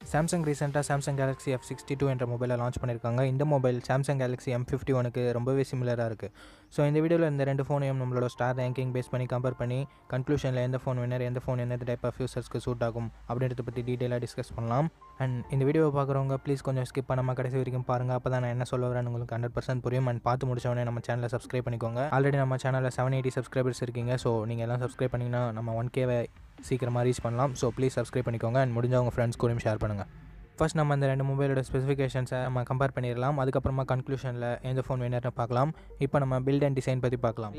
Samsung ரீசெண்டாக Samsung Galaxy F sixty two என்ற மொபைலை லான்ச் பண்ணியிருக்காங்க இந்த mobile Samsung Galaxy M fifty ஒனுக்கு ரொம்பவே சிமிலராக இருக்குது ஸோ இந்த வீடியோவில் இந்த ரெண்டு ஃபோனையும் நம்மளோட ஸ்டார் ரேங்கிங் பேஸ் பண்ணி கம்பேர் பண்ணி கன்க்ளூஷனில் எந்த ஃபோன் வினர் எந்த ஃபோன் என்ன டைப் ஆஃப் யூசர்ஸ்க்கு சூட் ஆகும் அப்படின்றத பற்றி டீட்டெயிலாக டிஸ்கஸ் பண்ணலாம் அண்ட் இந்த வீடியோவை பார்க்குறவங்க ப்ளீஸ் கொஞ்சம் ஸ்கிப் பண்ணாமல் கடைசி வரைக்கும் பாருங்கள் அப்போ தான் நான் என்ன சொல்ல வரேன்னு உங்களுக்கு ஹண்ட்ரட் பர்சன்ட் புரியும் அண்ட் பார்த்து முடிச்சவொடனே நம்ம சேனலை சப்ஸ்கிரைப் பண்ணிக்கோங்க ஆல்ரெடி நம்ம சேனலில் செவன் எயிட்டி சப்ஸ்கிரைபர்ஸ் இருக்கீங்க ஸோ நீங்கள் எல்லாம் சப்ஸ்கிரைப் பண்ணிங்கன்னா நம்ம ஒன் கேவை சீக்கிரமாக ரீச் பண்ணலாம் ஸோ ப்ளீஸ் சப்ஸ்கிரைப் பண்ணிக்கோங்க அண்ட் முடிஞ்ச உங்கள் ஃப்ரெண்ட்ஸ் கூடயும் ஷேர் பண்ணுங்கள் ஃபர்ஸ்ட் நம்ம இந்த ரெண்டு மொபைலோட ஸ்பெசிஃபிகேஷன்ஸை நம்ம கம்பேர் பண்ணிடலாம் அதுக்கப்புறமா கன்க்ளூஷனில் எந்த ஃபோன் வேணும்னு பார்க்கலாம் இப்போ நம்ம பில்ட் அண்ட் டிசைன் பற்றி பார்க்கலாம்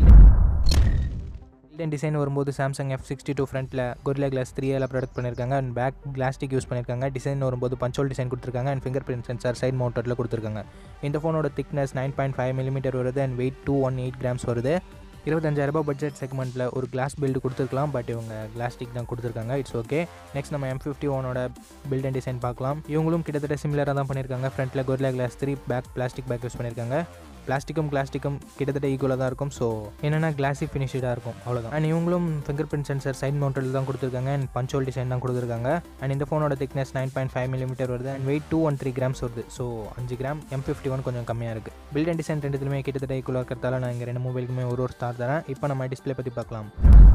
பில்ட் அண்ட் டிசைன் வரும்போது சாம்சங் எஃப் சிக்ஸ்டி டூ ஃப்ரண்ட்டில் கொரிலா கிளாஸ் த்ரீ ஏல ப்ராடக்ட் பண்ணியிருக்காங்க அண்ட் பேக் கிளாஸ்டிக் யூஸ் பண்ணியிருக்காங்க டிசைன் வரும்போது பஞ்சோல் டிசைன் கொடுத்துருக்காங்க and fingerprint sensor side மவுண்டரில் கொடுத்துருக்காங்க இந்த ஃபோனோட thickness nine point five millimeter வருது and weight two one eight grams வருது இருபத்தஞ்சாயிரரூபா பட்ஜெட் செக்மெண்ட்டில் ஒரு கிளாஸ் பில்டு கொடுத்துருக்கலாம் பட் இவங்க கிளாஸ்டிக் தான் கொடுத்துருக்காங்க இட்ஸ் ஓகே நெக்ஸ்ட் நம்ம M fifty ஒனோட build and design பார்க்கலாம் இவங்களும் கிட்டத்தட்ட சிமிலராக தான் பண்ணியிருக்காங்க ஃப்ரண்ட்டில் Gorilla glass three back plastic back use பண்ணியிருக்காங்க பிளாஸ்டிக்கும் கிளாஸ்டிக்கும் கிட்டத்தட்ட ஈக்குவலாக தான் இருக்கும் ஸோ என்னென்னா கிளாஸி ஃபினிஷ்டாக இருக்கும் அவ்வளோதான் அண்ட் இவங்களும் ஃபிங்கர் பிரிண்ட் சென்சர் சைட் மவுண்டரில் தான் கொடுத்துருக்காங்க அண்ட் பஞ்சோல் டிசைன் தான் கொடுத்துருக்காங்க அண்ட் இந்த ஃபோனோட thickness nine point five millimeter வருது and weight two one three grams வருது ஸோ அஞ்சு கிராம் எம் ஃபிஃப்டி ஒன் கொஞ்சம் கம்மியாக இருக்குது பில்ட் அண்ட் டிசைன் ரெண்டுத்துலையுமே கிட்டத்தட்ட ஈக்குவலாக இருக்கிறதால நான் இங்கே ரெண்டு மொபைலுக்குமே ஒரு ஒரு ஸ்டார் தரேன் இப்போ நம்ம டிஸ்பிளே பற்றி பார்க்கலாம்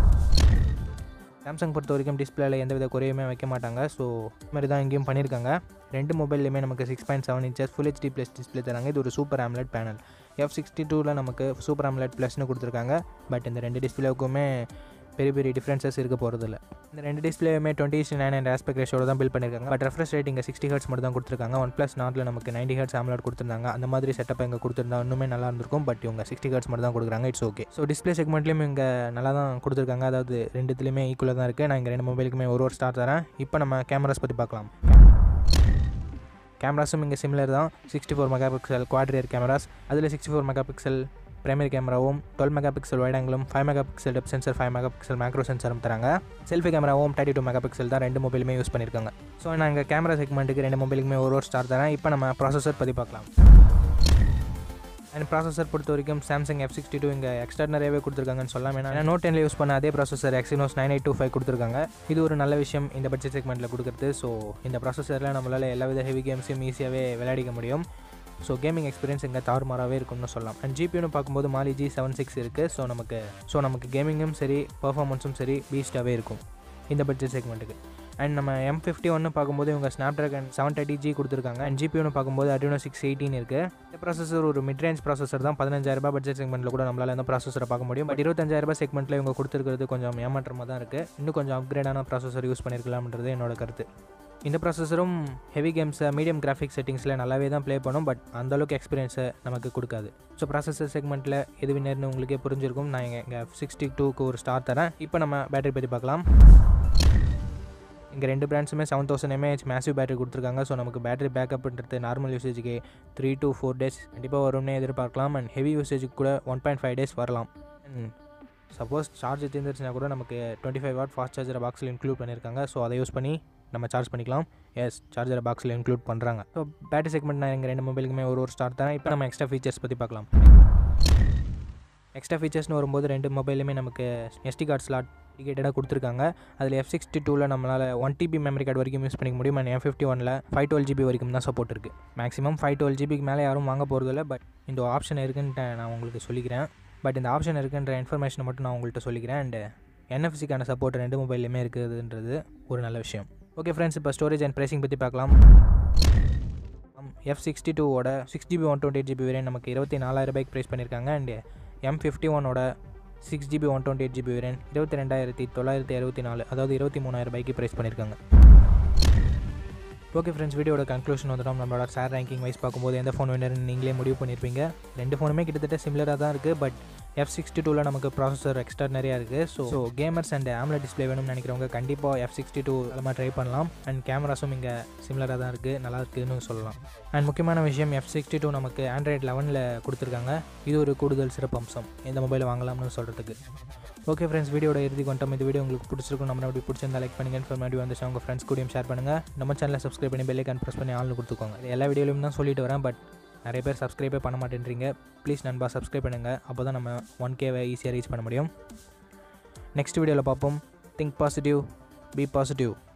சாம்சங் பொறுத்த வரைக்கும் டிஸ்பிளேல எந்த வித குறையுமே வைக்க மாட்டாங்க ஸோ இது மாதிரி தான் இங்கேயும் பண்ணியிருக்காங்க ரெண்டு மொபைல்லையுமே நமக்கு six point seven inches full HD plus display தராங்க இது ஒரு super AMOLED panel F sixty டூவில் நமக்கு சூப்பர் ஆம்லெட் ப்ளஸ்னு கொடுத்துருக்காங்க பட் இந்த ரெண்டு டிஸ்பிளேவுக்குமே பெரிய பெரிய டிஃப்ரென்சஸ் இருக்க போகிறதில்ல இந்த ரெண்டு டிஸ்பிளேயுமே டுவெண்ட்டி நைன் அண்ட் ஆஸ்பெக்ட் ரேஷோட தான் பில் பண்ணியிருக்காங்க but refresh rating sixty hertz மட்டும் தான் கொடுத்துருக்காங்க ஒன் ப்ளஸ் நாட்டில் நமக்கு நைன்டி ஹர்ட்ஸ் ஆம்லெட் கொடுத்துருந்தாங்க அந்த மாதிரி செட்டப் இங்கே கொடுத்துருந்தா இன்னுமே நல்லா இருந்திருக்கும் பட் இவங்க சிக்ஸ்டி ஹர்ட்ஸ் மட்டும் தான் கொடுக்குறாங்க இட்ஸ் ஓகே ஸோ டிஸ்பிளே செக்மெண்ட்லேயும் இங்கே நல்லா தான் கொடுத்துருக்காங்க அதாவது ரெண்டுத்துலேயுமே ஈக்குவலாக தான் இருக்குது நான் இங்கே ரெண்டு மொபைலுக்குமே ஒரு ஒரு ஸ்டார் தரேன் இப்போ நம்ம கேமராஸ் பற்றி பார்க்கலாம் கேமராஸும் இங்கே சிமிலர் தான் sixty four megapixel quad rear cameras அதில் sixty four megapixel primary கேமராவும் டுவெல் மெகா பிக்சல் வைட் ஆங்கிலும் five megapixel depth sensor five megapixel macro சென்சரும் தராங்க செல்ஃபி கேமராவும் தேர்ட்டி டூ மெகா பிக்சல் தான் ரெண்டு மொபைலுமே யூஸ் பண்ணியிருக்காங்க ஸோ நான் இங்கே கேமரா செக்மெண்ட்டுக்கு ரெண்டு மொபைலுக்குமே ஒரு ஒரு ஸ்டார் தரேன் இப்போ நம்ம ப்ராசஸர் பற்றி பார்க்கலாம் அண்ட் ப்ராசஸர் பொறுத்த வரைக்கும் சாம்சங் எஃப் சிக்ஸ்டி டூ இங்கே எக்ஸ்டர்னரியாகவே கொடுத்துருக்காங்கன்னு சொல்லலாம் ஏன்னா நோட் டென்ல யூஸ் பண்ண அதே processor Exynos nine eight two five கொடுத்துருக்காங்க இது ஒரு நல்ல விஷயம் இந்த பட்ஜெட் செக்மெண்ட்டில் கொடுக்குறது ஸோ இந்த ப்ராசஸரில் நம்மளால் எல்லா வித ஹெவி கேம்ஸையும் ஈஸியாகவே விளையாடிக்க முடியும் ஸோ கேமிங் எக்ஸ்பீரியன்ஸ் இங்கே தாறுமாறாகவே இருக்கும்னு சொல்லலாம் அண்ட் ஜிபியூன்னு பார்க்கும்போது மாலி ஜி செவன் சிக்ஸ் இருக்குது ஸோ நமக்கு ஸோ நமக்கு கேமிங்கும் சரி பர்ஃபார்மன்ஸும் சரி பீஸ்டாகவே இருக்கும் இந்த பட்ஜெட் செக்மெண்ட்டுக்கு அண்ட் நம்ம எம் ஃபிஃப்டி ஒன்று பார்க்கும்போது இவங்க Snapdragon seven thirty G கொடுத்துருக்காங்க அண்ட் ஜிபி ஒன்று பார்க்கும்போது அட்ரினோ சிக்ஸ் எயிட்டின் இருக்குது இந்த ப்ராசஸர் ஒரு மிட் ரேஞ்ச் ப்ராசஸர் தான் பதினஞ்சாயிரரூபா பட்ஜெட் செக்மெண்ட்டில் கூட நம்மளால் இந்த ப்ராசஸரை பார்க்க முடியும் பட் இருபத்தஞ்சாயிரரூபா செக்மெண்ட்டில் இவங்க கொடுத்துருக்கிறது கொஞ்சம் ஏமாற்றமாக தான் இருக்குது இன்னும் கொஞ்சம் அப்கிரேடான ப்ராசஸர் யூஸ் பண்ணியிருக்கலாம்ன்றது என்னோட கருத்து இந்த ப்ராசஸரும் ஹெவி கேம்ஸை மீடியம் கிராஃபிக் செட்டிங்ஸில் நல்லாவே தான் ப்ளே பண்ணும் பட் அந்தளவுக்கு எக்ஸ்பீரியன்ஸை நமக்கு கொடுக்காது ஸோ ப்ராசஸர் செக்மெண்ட்டில் எது வின்னர்னு உங்களுக்கே புரிஞ்சிருக்கும் நான் இங்கே சிக்ஸ்டி டூக்கு ஒரு ஸ்டார் தரேன் இப்போ நம்ம பேட்டரி பற்றி பார்க்கலாம் இங்கே ரெண்டு பிராண்ட்ஸுமே seven thousand mAh massive battery கொடுத்துருக்காங்க ஸோ நமக்கு பேட்டரி பேக்கப்ன்றது நார்மல் யூசேஜுக்கு த்ரீ டு ஃபோர் டேஸ் கண்டிப்பாக வரும்னே எதிர்பார்க்கலாம் அண்ட் ஹெவி யூசேஜுக்கு கூட ஒன் பாயிண்ட் ஃபைவ் டேஸ் வரலாம் சப்போஸ் சார்ஜ் தீர்ந்துருச்சுன்னா கூட நமக்கு டுவெண்ட்டி ஃபைவ் வாட் ஃபாஸ்ட் சார்ஜரை பாக்ஸில் இன்க்ளூட் பண்ணியிருக்காங்க ஸோ அதை யூஸ் பண்ணி நம்ம சார்ஜ் பண்ணிக்கலாம் எஸ் சார்ஜரை பாக்ஸில் இன்க்ளூட் பண்ணுறாங்க ஸோ பேட்டரி செக்மெண்ட் நான் எங்கள் ரெண்டு மொபைலுக்குமே ஒரு ஒரு ஸ்டார் தரேன் இப்போ நம்ம எக்ஸ்ட்ரா ஃபீச்சர்ஸ் பற்றி பார்க்கலாம் எக்ஸ்ட்ரா ஃபீச்சர்ஸ்னு வரும்போது ரெண்டு மொபைலுமே நமக்கு எஸ்டி கார்டு ஸ்லாட் டிகேட்டடாக கொடுத்துருக்காங்க அதில் எஃப் சிக்ஸ்டி டூவில் நம்மளால் ஒன் டிபி மெமரி கார்டு வரைக்கும் யூஸ் பண்ணிக்க முடியும் அண்ட் எஃப் ஃபிஃப்டி ஒனில் ஃபைவ் டுவெல் ஜிபி வரைக்கும் தான் சப்போர்ட் இருக்குது மேக்ஸிமம் ஃபைவ் டுவெல் ஜிபிக்கு மேலே யாரும் வாங்க போகிறதில்ல பட் இந்த ஆப்ஷன் இருக்குன்ட்டு நான் உங்களுக்கு சொல்லிக்கிறேன் பட் இந்த ஆப்ஷன் இருக்குன்ற இன்ஃபர்மேஷனை மட்டும் நான் உங்கள்கிட்ட சொல்லிக்கிறேன் அண்ட் என்எஃப்சிக்கான சப்போர்ட் ரெண்டு மொபைல்லையுமே இருக்குதுன்றது ஒரு நல்ல விஷயம் ஓகே ஃப்ரெண்ட்ஸ் இப்போ ஸ்டோரேஜ் அண்ட் ப்ரைஸிங் பற்றி பார்க்கலாம் எஃப் சிக்ஸ்டி டூவோட six GB one twenty GB variant நமக்கு இருபத்தி நாலாயிரம் ரூபாய்க்கு ப்ரைஸ் பண்ணியிருக்காங்க அண்ட் எம் ஃபிஃப்டி ஒனோட six GB one twenty eight GB variant இருபத்தி ரெண்டாயிரத்தி தொள்ளாயிரத்தி அறுபத்தி நாலு அதாவது இருபத்தி மூணாயிரம் ரூபாய்க்கு ப்ரைஸ் பண்ணியிருக்காங்க ஓகே ஃப்ரெண்ட்ஸ் வீடியோட கன்க்ளூஷன் வந்துட்டோம் நம்மளோட ஷேர் ரேங்கிங் வைஸ் பார்க்கும்போது எந்த ஃபோன் வேணும்னு நீங்களே முடிவு பண்ணியிருப்பீங்க ரெண்டு ஃபோனுமே கிட்டத்தட்ட சிமிலராக தான் இருக்குது பட் எஃப் சிக்ஸ்டி டூவில் நமக்கு ப்ராசஸர் எக்ஸ்ட்ரா நிறையா இருக்குது so so gamers and AMOLED display வேணும்னு நினைக்கிறவங்க கண்டிப்பாக எஃப் சிக்ஸ்டி டூ எல்லாமே ட்ரை பண்ணலாம் அண்ட் கேமராஸும் இங்கே சிமிலராக தான் இருக்குது நல்லா இருக்குதுன்னு சொல்லலாம் அண்ட் முக்கியமான விஷயம் எஃப் சிக்ஸ்டி டூ நமக்கு ஆண்ட்ராய்ட் லெவனில் கொடுத்துருக்காங்க இது ஒரு கூடுதல் சிறப்பு அம்சம் இந்த மொபைலை வாங்கலாம்னு சொல்கிறதுக்கு ஓகே ஃப்ரெண்ட்ஸ் வீடியோட இறுதி கொண்டோம் இந்த வீடியோ உங்களுக்கு பிடிச்சிருக்கும் நம்ம அப்படி பிடிச்சிருந்தா லைக் பண்ணுங்க இன்ஃபர்மேட்டிவ் வந்து உங்கள் ஃப்ரெண்ட்ஸ் கூடயும் ஷேர் பண்ணுங்கள் நம்ம சேனலை சப்ஸ்கிரைப் பண்ணி பெல்லைக்கான் ப்ரெஸ் பண்ணி ஆள்னு கொடுத்துக்கோங்க இது எல்லா வீடியோலையும் தான் சொல்லிட்டு வரேன் பட் நிறைய பேர் சப்ஸ்கிரைபே பண்ண மாட்டேன்றீங்க ப்ளீஸ் நண்பா சப்ஸ்கிரைப் பண்ணுங்கள் அப்போ தான் நம்ம ஒன் கேவை ஈஸியாக ரீச் பண்ண முடியும் நெக்ஸ்ட் வீடியோவில் பார்ப்போம் திங்க் பாசிட்டிவ் பி பாசிட்டிவ்